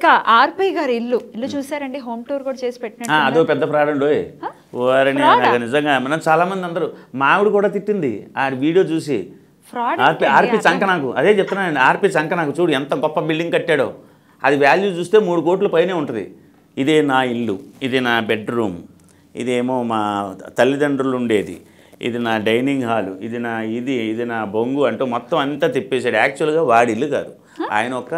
ఇక ఆర్పి గారి ఇల్లు ఇల్లు చూసారండి హోమ్ టూర్ కూడా చేసి ఆ, పెట్టినట్టు అదో పెద్ద ఫ్రాడ్ అండి ఓయ్. వారిని నాకు నిజంగా మనం చాలా మంది అందరూ మావిడ కూడా తిట్టింది ఆ వీడియో చూసి ఫ్రాడ్ ఆర్పి ఆర్పి చంక నాకు అదే చెప్తున్నానండి ఆర్పి చంక నాకు చూడు ఎంత గొప్ప బిల్డింగ్ కట్టాడో అది వాల్యూ చూస్తే మూడు కోట్ల పైనే ఉంటుంది ఇదే నా ఇల్లు ఇది నా బెడ్రూమ్ ఇదేమో మా తల్లిదండ్రులు ఉండేది ఇది నా డైనింగ్ హాలు ఇది నా ఇది ఇది నా బొంగు అంటూ మొత్తం అంతా తిప్పేశాడు యాక్చువల్గా వాడి ఇల్లు కాదు ఆయన ఒక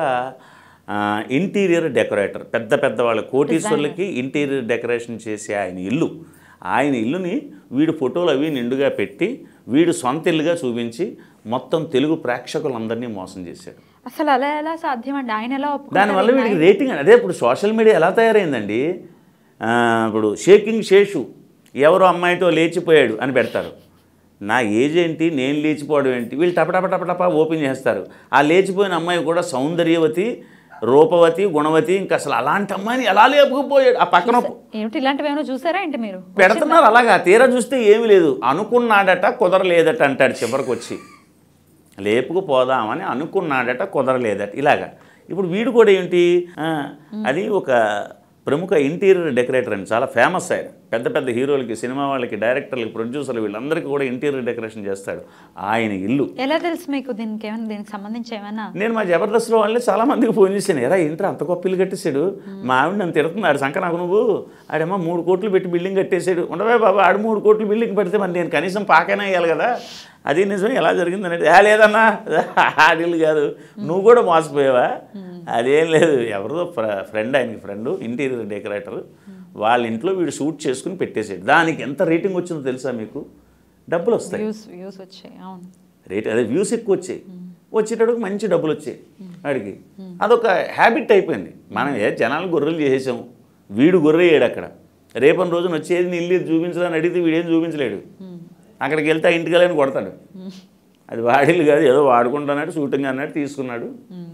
ఇంటీరియర్ డెకరేటర్ పెద్ద పెద్ద వాళ్ళ కోటీశ్వర్లకి ఇంటీరియర్ డెకరేషన్ చేసే ఆయన ఇల్లు ఆయన ఇల్లుని వీడు ఫోటోలు అవి నిండుగా పెట్టి వీడు సొంత ఇల్లుగా చూపించి మొత్తం తెలుగు ప్రేక్షకులందరినీ మోసం చేశాడు అసలు అలా ఎలా సాధ్యం అండి ఆయన ఎలా దానివల్ల ఒప్పుకుంటారు వీడికి రేటింగ్ అదే ఇప్పుడు సోషల్ మీడియా ఎలా తయారైందండి ఆ, ఇప్పుడు షేకింగ్ శేషు ఎవరో అమ్మాయితో లేచిపోయాడు అని పెడతారు నా ఏజ్ ఏంటి నేను లేచిపోవడం ఏంటి వీళ్ళు టపటప టపటప ఓపెన్ చేస్తారు ఆ లేచిపోయిన అమ్మాయి కూడా సౌందర్యవతి రూపవతి గుణవతి ఇంకా అసలు అలాంటి అమ్మాయిని ఎలా లేపుకుపోయాడు ఆ పక్కన ఏమిటి ఇలాంటివి ఏమైనా చూసారా ఏంటి మీరు పెడుతున్నారు అలాగా తీరా చూస్తే ఏమీ లేదు అనుకున్నాడట కుదరలేదట అంటాడు చివరికి వచ్చి లేపుకుపోదామని అనుకున్నాడట కుదరలేదట ఇలాగా ఇప్పుడు వీడు కూడా ఏంటి ఆ, అది ఒక ప్రముఖ ఇంటీరియర్ డెకరేటర్ అండి చాలా ఫేమస్ ఆయన పెద్ద పెద్ద హీరోలకి సినిమా వాళ్ళకి డైరెక్టర్లకి ప్రొడ్యూసర్లు వీళ్ళందరికీ కూడా ఇంటీరియర్ డెకరేషన్ చేస్తాడు ఆయన ఇల్లు ఎలా తెలుసు మీకు దీనికి ఏమైనా దీనికి సంబంధించి ఏమైనా నేను మా జబర్దస్త్లో వాళ్ళని చాలా మందికి ఫోన్ చేశాను ఎరా ఏంట్రా అంత గొప్ప ఇల్లు కట్టేశాడు మా ఆవిడ నన్ను తిడుతున్నాడు సంక నాకు నువ్వు ఆడేమో మూడు కోట్లు పెట్టి బిల్డింగ్ కట్టేశాడు ఉండవే బాబా ఆడు మూడు కోట్లు బిల్డింగ్ పెడితే మరి నేను కనీసం పాకైనా వేయాలి కదా అది నిజం ఎలా జరిగింది అనేది "ఏ, లేదన్నా ఆడిల్లు కాదు నువ్వు కూడా మోసపోయావా అదేం లేదు ఎవరిదో ఫ్రెండ్ ఆయనకి ఫ్రెండ్ ఇంటీరియర్ డెకరేటర్ వాళ్ళ ఇంట్లో వీడు షూట్ చేసుకుని పెట్టేసాడు దానికి ఎంత రేటింగ్ వచ్చిందో తెలుసా మీకు డబ్బులు వస్తాయి వ్యూస్ వ్యూస్ వచ్చాయి అవును రేట్ అదే వ్యూస్ ఎక్కువ వచ్చాయి వచ్చేటప్పుడు మంచి డబ్బులు వచ్చాయి వాడికి అదొక హ్యాబిట్ అయిపోయింది మనం ఏ జనాలు గొర్రెలు చేసేసాం వీడు గొర్రెయ్యాడు అక్కడ రేపటి రోజున వచ్చేది నీ ఇల్లు చూపించడానికి అడిగితే వీడేం చూపించలేడు అక్కడికి వెళ్తే ఆ ఇంటికి వెళ్ళని కొడతాడు అది వాడిల్లు కాదు ఏదో వాడుకుంటున్నాడు షూటింగ్ అన్నట్టు తీసుకున్నాడు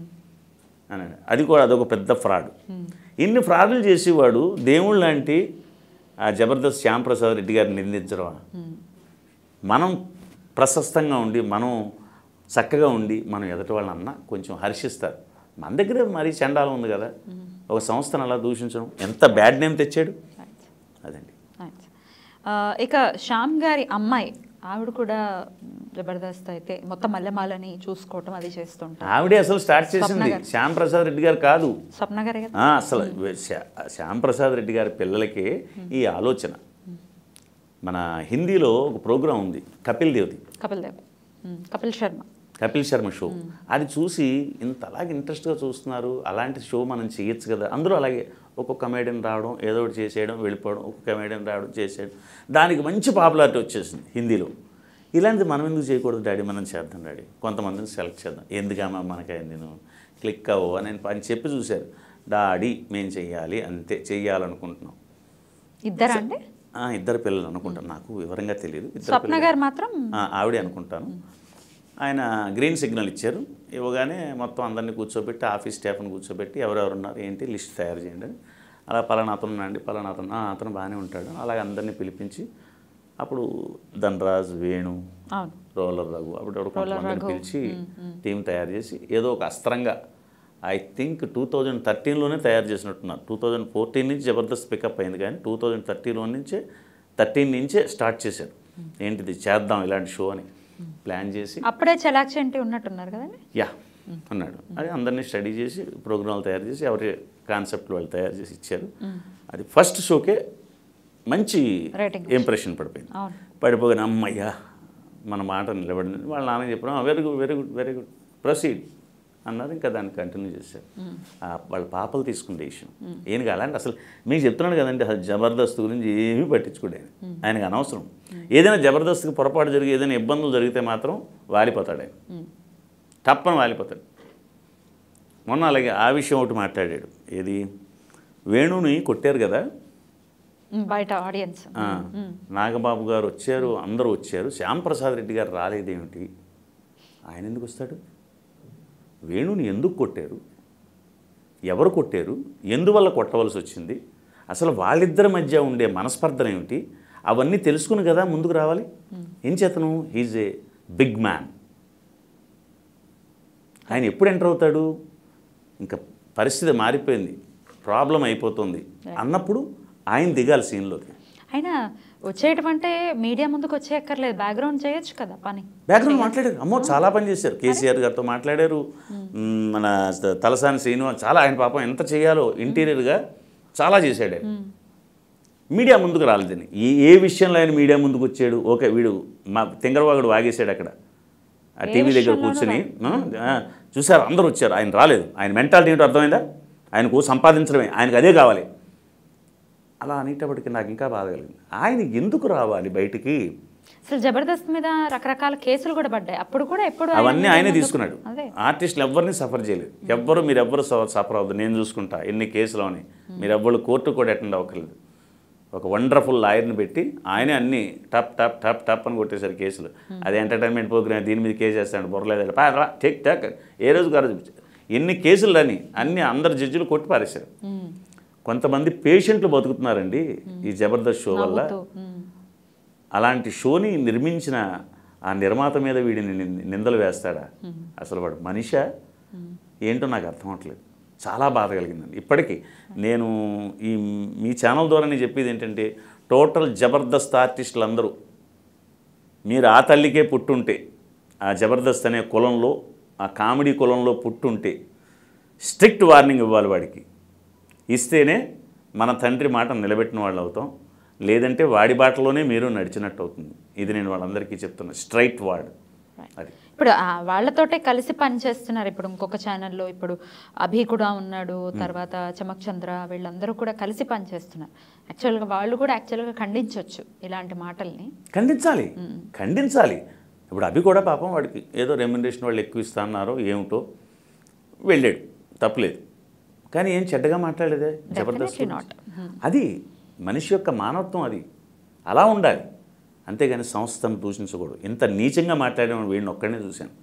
అన్నాడు అది కూడా అదొక పెద్ద ఫ్రాడ్ ఇన్ని ఫ్రాడ్లు చేసేవాడు దేవుడు లాంటి ఆ జబర్దస్త్ శ్యామ్ ప్రసాద్ రెడ్డి గారిని నిందించడం మనం ప్రశస్తంగా ఉండి మనం చక్కగా ఉండి మనం ఎదుటి వాళ్ళని అన్నా కొంచెం హర్షిస్తారు మన దగ్గరే మరీ చండాలం ఉంది కదా ఒక సంస్థను అలా దూషించడం ఎంత బ్యాడ్ నేమ్ తెచ్చాడు అదండి Nice. ఆ, ఇక శ్యామ్ గారి అమ్మాయి ఆవిడ కూడా జబర్దస్త్ అయితే మొత్తం మల్లెమాలని చూసుకోవటం అది చేస్తుంటారు ఆవిడే అసలు స్టార్ట్ చేసింది గారు. శ్యామ్ ప్రసాద్ రెడ్డి గారు కాదు స్వప్న గారే కదా ఆ, అసలు శ్యా- శ్యామ్ ప్రసాద్ రెడ్డి గారి పిల్లలకి ఈ ఆలోచన మన హిందీలో ఒక ప్రోగ్రాం ఉంది కపిల్ దేవ్ది కపిల్ దేవ్ ఉమ్, కపిల్ శర్మ కపిల్ శర్మ షో అది చూసి ఇంత అలాగే ఇంట్రెస్ట్గా చూస్తున్నారు అలాంటి షో మనం చేయొచ్చు కదా అందరూ అలాగే ఒక్కొక్క కమేడియన్ రావడం ఏదో ఒకటి చేసేయడం వెళ్ళిపోవడం ఒక్కొక్క కమేడియన్ రావడం చేసేయడం దానికి మంచి పాపులారిటీ వచ్చేసింది హిందీలో ఇలాంటిది మనం ఎందుకు చేయకూడదు డాడీ మనం చేద్దాం డాడీ కొంతమందిని సెలెక్ట్ చేద్దాం ఎందుకమ్మా మనకైంది నేను క్లిక్ అవ్వు అని అని చెప్పి చూశారు డాడీ మేము చెయ్యాలి అంతే చెయ్యాలనుకుంటున్నాం ఇద్దరా అండి ఆ, ఇద్దరు పిల్లలు అనుకుంటాను నాకు వివరంగా తెలియదు ఇద్దరు స్వప్న గారు మాత్రం ఆ, ఆవిడే అనుకుంటాను ఆయన గ్రీన్ సిగ్నల్ ఇచ్చారు ఇవ్వగానే మొత్తం అందరినీ కూర్చోబెట్టి ఆఫీస్ స్టాఫ్ని కూర్చోబెట్టి ఎవరెవరు ఉన్నారు ఏంటి లిస్ట్ తయారు చేయండి అని. అలా పలానా అతను ఉన్నాండి పలానా అతను "ఆ, అతను బాగానే ఉంటాడు అలాగే అందరినీ పిలిపించి అప్పుడు ధనరాజ్ వేణు అవును రోలర్ రఘు అప్పుడు ఎవరో కొంతమందిని పిలిచి టీం తయారు చేసి ఏదో ఒక అస్త్రంగా ఐ థింక్ టూ థౌజండ్ థర్టీన్లోనే తయారు చేసినట్టున్నారు టూ థౌజండ్ ఫోర్టీన్ నుంచి జబర్దస్త్ పికప్ అయింది కానీ టూ థౌజండ్ థర్టీలో నుంచే థర్టీన్ నుంచే స్టార్ట్ చేశారు ఏంటిది చేద్దాం ఇలాంటి షో అని ప్లాన్ చేసి అప్పుడే చలాక్షి అంటే ఉన్నట్టున్నారు కదండి యా అన్నాడు అది అందరినీ స్టడీ చేసి ప్రోగ్రాంలు తయారు చేసి ఎవరి కాన్సెప్ట్ వాళ్ళు తయారు చేసి ఇచ్చారు అది ఫస్ట్ షోకే మంచి Rating ఇంప్రెషన్ పడిపోయింది అవును పడిపోగానే అమ్మయ్యా మన మాట నిలబడింది వాళ్ళ నాన్న చెప్పడం very good very good very good proceed అన్నారు ఇంకా దాన్ని కంటిన్యూ చేశారు ఆ వాళ్ళ పాపలు తీసుకునే డెసిషన్ ఏం అలాంటి అసలు మీకు చెప్తున్నాడు కదండి అసలు జబర్దస్త్ గురించి ఏమీ పట్టించుకోడు ఆయన ఆయనకు అనవసరం ఏదైనా జబర్దస్త్కి పొరపాటు జరిగి ఏదైనా ఇబ్బందులు జరిగితే మాత్రం వాలిపోతాడు ఆయన తప్పని వాలిపోతాడు మొన్న అలాగే ఆ విషయం ఒకటి మాట్లాడాడు ఏది వేణుని కొట్టారు కదా ఉమ్, బయట ఆడియన్స్ ఆ, నాగబాబు గారు వచ్చారు అందరూ వచ్చారు శ్యాంప్రసాద్ రెడ్డి గారు రాలేదేమిటి ఆయన ఎందుకు వస్తాడు వేణుని ఎందుకు కొట్టారు ఎవరు కొట్టారు ఎందువల్ల కొట్టవలసి వచ్చింది అసలు వాళ్ళిద్దరి మధ్య ఉండే మనస్పర్ధలు ఏమిటి అవన్నీ తెలుసుకుని కదా ముందుకు రావాలి ఏం చేతను హీజ్ ఏ బిగ్ మ్యాన్ ఆయన ఎప్పుడు ఎంటర్ అవుతాడు ఇంకా పరిస్థితి మారిపోయింది ప్రాబ్లం అయిపోతుంది అన్నప్పుడు ఆయన దిగాలి సీన్లోకి అయినా వచ్చేయటం అంటే మీడియా ముందుకు వచ్చేయక్కర్లేదు బ్యాక్గ్రౌండ్ చేయొచ్చు కదా పని బ్యాక్గ్రౌండ్ మాట్లాడారు అమ్మో చాలా పని చేశారు కేసీఆర్ గారితో మాట్లాడారు మ్, మన తలసాని శ్రీనివాస్ చాలా ఆయన పాపం ఎంత చేయాలో ఇంటీరియర్గా చాలా చేశాడు ఆయన మీడియా ముందుకు రాలేదని ఏ ఏ విషయంలో ఆయన మీడియా ముందుకు వచ్చాడు ఓకే వీడు మా తింగరవాగుడు వాగేశాడు అక్కడ ఆ ఏ టీవీ దగ్గర విషయంలోనూ కూర్చుని ఆ, చూసారు అందరూ వచ్చారు ఆయన రాలేదు ఆయన మెంటాలిటీ ఏంటో అర్థమైందా ఆయనకు సంపాదించడమే ఆయనకు అదే కావాలి అలా అనేటప్పటికి నాకు ఇంకా బాధ కలిగింది ఆయన ఎందుకు రావాలి బయటికి అసలు జబర్దస్త్ మీద రకరకాల కేసులు కూడా పడ్డాయి అప్పుడు కూడా ఎప్పుడు ఆయన అవన్నీ మీద ఆయనే ముందుకు- తీసుకున్నాడు అదే ఆర్టిస్టులు ఎవరిని సఫర్ చేయలేదు ఎవ్వరు మీరు ఎవ్వరు సఫర్ అవ్వద్దు నేను చూసుకుంటా ఎన్ని కేసులు అని మీరు ఎవ్వరు కోర్టు కూడా అటెండ్ అవ్వకలేదు ఒక వండర్ఫుల్ లాయర్ని పెట్టి ఆయనే అన్ని టప్ టప్ టప్ టప్ అని కొట్టేశారు కేసులు అది ఎంటర్టైన్మెంట్ ప్రోగ్రామ్ దీని మీద కేసు వేస్తాడు బుర్రలేదు ఠిక్ ఠక్ ఏ రోజు కాదు ఎన్ని కేసులు అని అన్ని అందరు జడ్జిలు కొట్టి పారేశారు ఉమ్, కొంతమంది పేషెంట్లు బతుకుతున్నారండి ఈ జబర్దస్త్ షో వల్ల నవ్వుతూ, ఉమ్, అలాంటి షోని నిర్మించిన ఆ నిర్మాత మీద వీడిని నిం- నిందలు వేస్తాడా అసలు వాడు మనిషా ఏంటో నాకు అర్థం అవట్లేదు చాలా బాధ కలిగిందండి ఇప్పటికీ నేను ఈ మీ ఛానల్ ద్వారా నేను చెప్పేది ఏంటంటే టోటల్ జబర్దస్త్ ఆర్టిస్టులు అందరూ మీరు ఆ తల్లికే పుట్టుంటే ఆ జబర్దస్త్ అనే కులంలో ఆ కామెడీ కులంలో పుట్టుంటే స్ట్రిక్ట్ వార్నింగ్ ఇవ్వాలి వాడికి ఇస్తేనే మన తండ్రి మాట నిలబెట్టిన వాళ్ళు అవుతాం లేదంటే వాడి బాటలోనే మీరు నడిచినట్టు అవుతుంది ఇది నేను వాళ్ళందరికీ చెప్తున్నా స్ట్రైట్ వర్డ్ అది ఇప్పుడు ఆ వాళ్ళతోటే కలిసి పనిచేస్తున్నారు ఇప్పుడు ఇంకొక ఛానల్లో ఇప్పుడు అభి కూడా ఉన్నాడు తర్వాత చమక్ చంద్ర వీళ్ళందరూ కూడా కలిసి పనిచేస్తున్నారు యాక్చువల్గా వాళ్ళు కూడా యాక్చువల్గా ఖండించవచ్చు ఇలాంటి మాటల్ని ఖండించాలి ఖండించాలి ఇప్పుడు అభి కూడా పాపం వాడికి ఏదో రెమ్యునరేషన్ వాళ్ళు ఎక్కువ ఇస్తా అన్నారో ఏమిటో వెళ్ళాడు తప్పలేదు కానీ ఏం చెడ్డగా మాట్లాడలేదే జబర్దస్త్ Definitely not. అది మనిషి యొక్క మానవత్వం అది అలా ఉండాలి అంతేగాని సంస్థను దూషించకూడదు ఇంత నీచంగా మాట్లాడిన వీడిని ఒక్కడనే చూశాను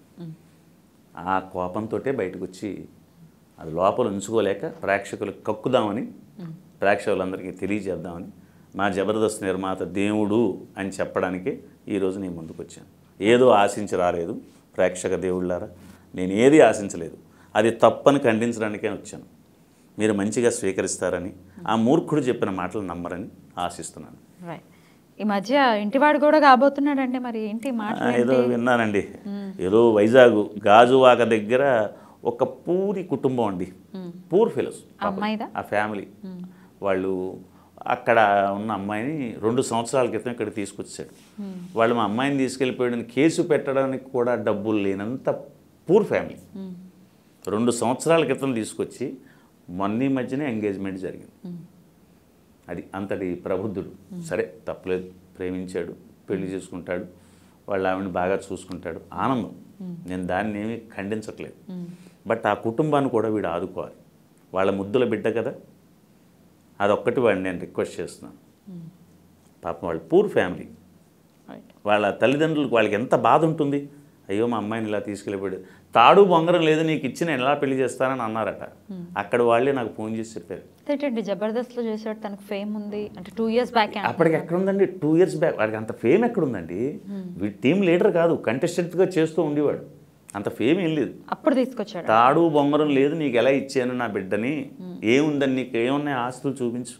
ఆ కోపంతో బయటకు వచ్చి అది లోపల ఉంచుకోలేక ప్రేక్షకులకు కక్కుదామని ప్రేక్షకులందరికీ తెలియజేద్దామని మా జబర్దస్త్ నిర్మాత దేవుడు అని చెప్పడానికి ఈరోజు నేను ముందుకు వచ్చాను ఏదో ఆశించి రాలేదు ప్రేక్షక దేవుళ్ళారా నేను ఏది ఆశించలేదు అది తప్పని ఖండించడానికే వచ్చాను మీరు మంచిగా స్వీకరిస్తారని ఆ మూర్ఖుడు చెప్పిన మాటలు నమ్మరని ఆశిస్తున్నాను రైట్ ఈ మధ్య ఇంటివాడు కూడా కాబోతున్నాడండి మరి ఏంటి ఆ, మాటలు ఏదో ఏంటి? విన్నానండి ఏదో వైజాగ్ గాజువాక దగ్గర ఒక పూరి కుటుంబం అండి పూర్ ఫెలోస్ అమ్మాయిదా? ఆ ఫ్యామిలీ వాళ్ళు అక్కడ ఉన్న అమ్మాయిని రెండు సంవత్సరాల క్రితం ఇక్కడ తీసుకొచ్చాడు వాళ్ళు మా అమ్మాయిని తీసుకెళ్ళిపోయాడని కేసు పెట్టడానికి కూడా డబ్బులు లేనంత పూర్ ఫ్యామిలీ ఉమ్, రెండు సంవత్సరాల క్రితం తీసుకొచ్చి మొన్న ఈ మధ్యనే ఎంగేజ్మెంట్ జరిగింది అది అంతటి ప్రబుద్ధుడు సరే తప్పలేదు ప్రేమించాడు పెళ్లి చేసుకుంటాడు వాళ్ళ ఆవిడని బాగా చూసుకుంటాడు ఆనందం నేను దాన్ని ఏమీ ఖండించట్లేదు బట్ ఆ కుటుంబాన్ని కూడా వీడు ఆదుకోవాలి వాళ్ళ ముద్దుల బిడ్డ కదా అదొక్కటి వాడిని నేను రిక్వెస్ట్ చేస్తున్నాను పాపం వాళ్ళు పూర్ ఫ్యామిలీ రైట్ వాళ్ళ తల్లిదండ్రులకు వాళ్ళకి ఎంత బాధ ఉంటుంది అయ్యో మా అమ్మాయిని ఇలా తీసుకెళ్ళిపోయాడు తాడు బొంగరం లేదు నీకు ఇచ్చి నేను ఎలా పెళ్లి చేస్తానని అన్నారట అక్కడ వాళ్ళే నాకు ఫోన్ చేసి చెప్పారు ఏంటండి జబర్దస్త్లో చేసాడు తనకు ఫేమ్ ఉంది అంటే టూ ఇయర్స్ బ్యాక్ అప్పటికి ఎక్కడ ఉందండి టూ ఇయర్స్ బ్యాక్ వాడికి అంత ఫేమ్ ఎక్కడ ఉందండి వీడి టీం లీడర్ కాదు కంటెస్టెంట్గా చేస్తూ ఉండేవాడు అంత ఫేమ్ ఏం లేదు అప్పుడు తీసుకొచ్చాడు తాడు బొంగరం లేదు నీకు ఎలా ఇచ్చాను నా బిడ్డని ఏముందని నీకు ఏమున్నాయి ఆస్తులు చూపించు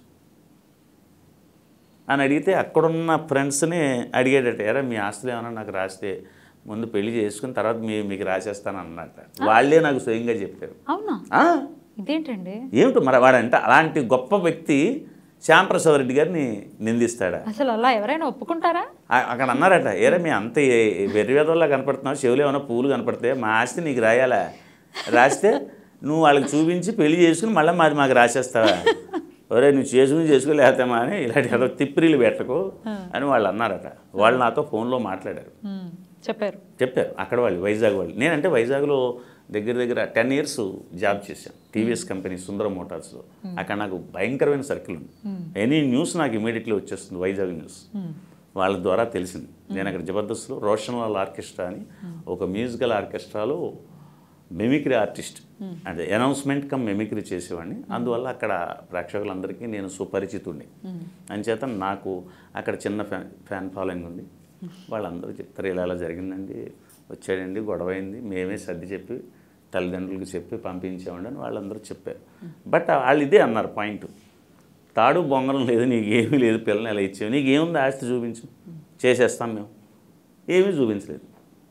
అని అడిగితే అక్కడున్న ఫ్రెండ్స్ని అడిగాడట ఎరా మీ ఆస్తులు ఏమన్నా నాకు రాస్తే ముందు పెళ్లి చేసుకుని తర్వాత మీ మీకు రాసేస్తాను అన్నట్ట వాళ్ళే నాకు స్వయంగా చెప్పారు అవునా ఆ, ఇదేంటండి ఏమిటో మరి వాడంటే అలాంటి గొప్ప వ్యక్తి శ్యాంప్రసాద్ రెడ్డి గారిని నిందిస్తాడా అసలు అలా ఎవరైనా ఒప్పుకుంటారా ఆ- అక్కడ అన్నారట ఏరా మీ అంత వెర్రివేదల్లా కనపడుతున్నావు చెవులు ఏమైనా పూలు కనపడితే మా ఆస్తి నీకు రాయాలా రాస్తే నువ్వు వాళ్ళకి చూపించి పెళ్లి చేసుకుని మళ్ళీ మాది మాకు రాసేస్తావా ఒరే నువ్వు చేసుకుని చేసుకోలేకపోతామా అని ఇలాంటి ఏదో తిప్పిరీలు పెట్టకు అని వాళ్ళు అన్నారట వాళ్ళు నాతో ఫోన్లో మాట్లాడారు ఉమ్, చెప్పారు చెప్పారు అక్కడ వాళ్ళు వైజాగ్ వాళ్ళు నేనంటే వైజాగ్లో దగ్గర దగ్గర టెన్ ఇయర్స్ జాబ్ చేశాను టీవీఎస్ కంపెనీ సుందరం మోటార్స్లో అక్కడ నాకు భయంకరమైన సర్కిల్ ఉంది ఎనీ న్యూస్ నాకు ఇమీడియట్లీ వచ్చేస్తుంది వైజాగ్ న్యూస్ వాళ్ళ ద్వారా తెలిసింది నేను అక్కడ జబర్దస్త్లో రోషన్ లాల్ ఆర్కెస్ట్రా అని ఒక మ్యూజికల్ ఆర్కెస్ట్రాలో మిమిక్రీ ఆర్టిస్ట్ అంటే అనౌన్స్మెంట్ కమ్ మిమిక్రీ చేసేవాడిని అందువల్ల అక్కడ ప్రేక్షకులందరికీ నేను సుపరిచితుడిని అంచేత నాకు అక్కడ చిన్న ఫ్యాన్ ఫ్యాన్ ఫాలోయింగ్ ఉంది వాళ్ళందరూ చెప్తారు ఇలా ఇలా జరిగిందండి వచ్చాడండి గొడవ అయింది మేమే సర్ది చెప్పి తల్లిదండ్రులకు చెప్పి పంపించామండి అని వాళ్ళందరూ చెప్పారు బట్ వాళ్ళు ఇదే అన్నారు పాయింట్ తాడు బొంగరం లేదు నీకు ఏమీ లేదు పిల్లని ఎలా ఇచ్చావు నీకు ఏముంది ఆస్తి చూపించు చేసేస్తాం మేము ఏమీ చూపించలేదు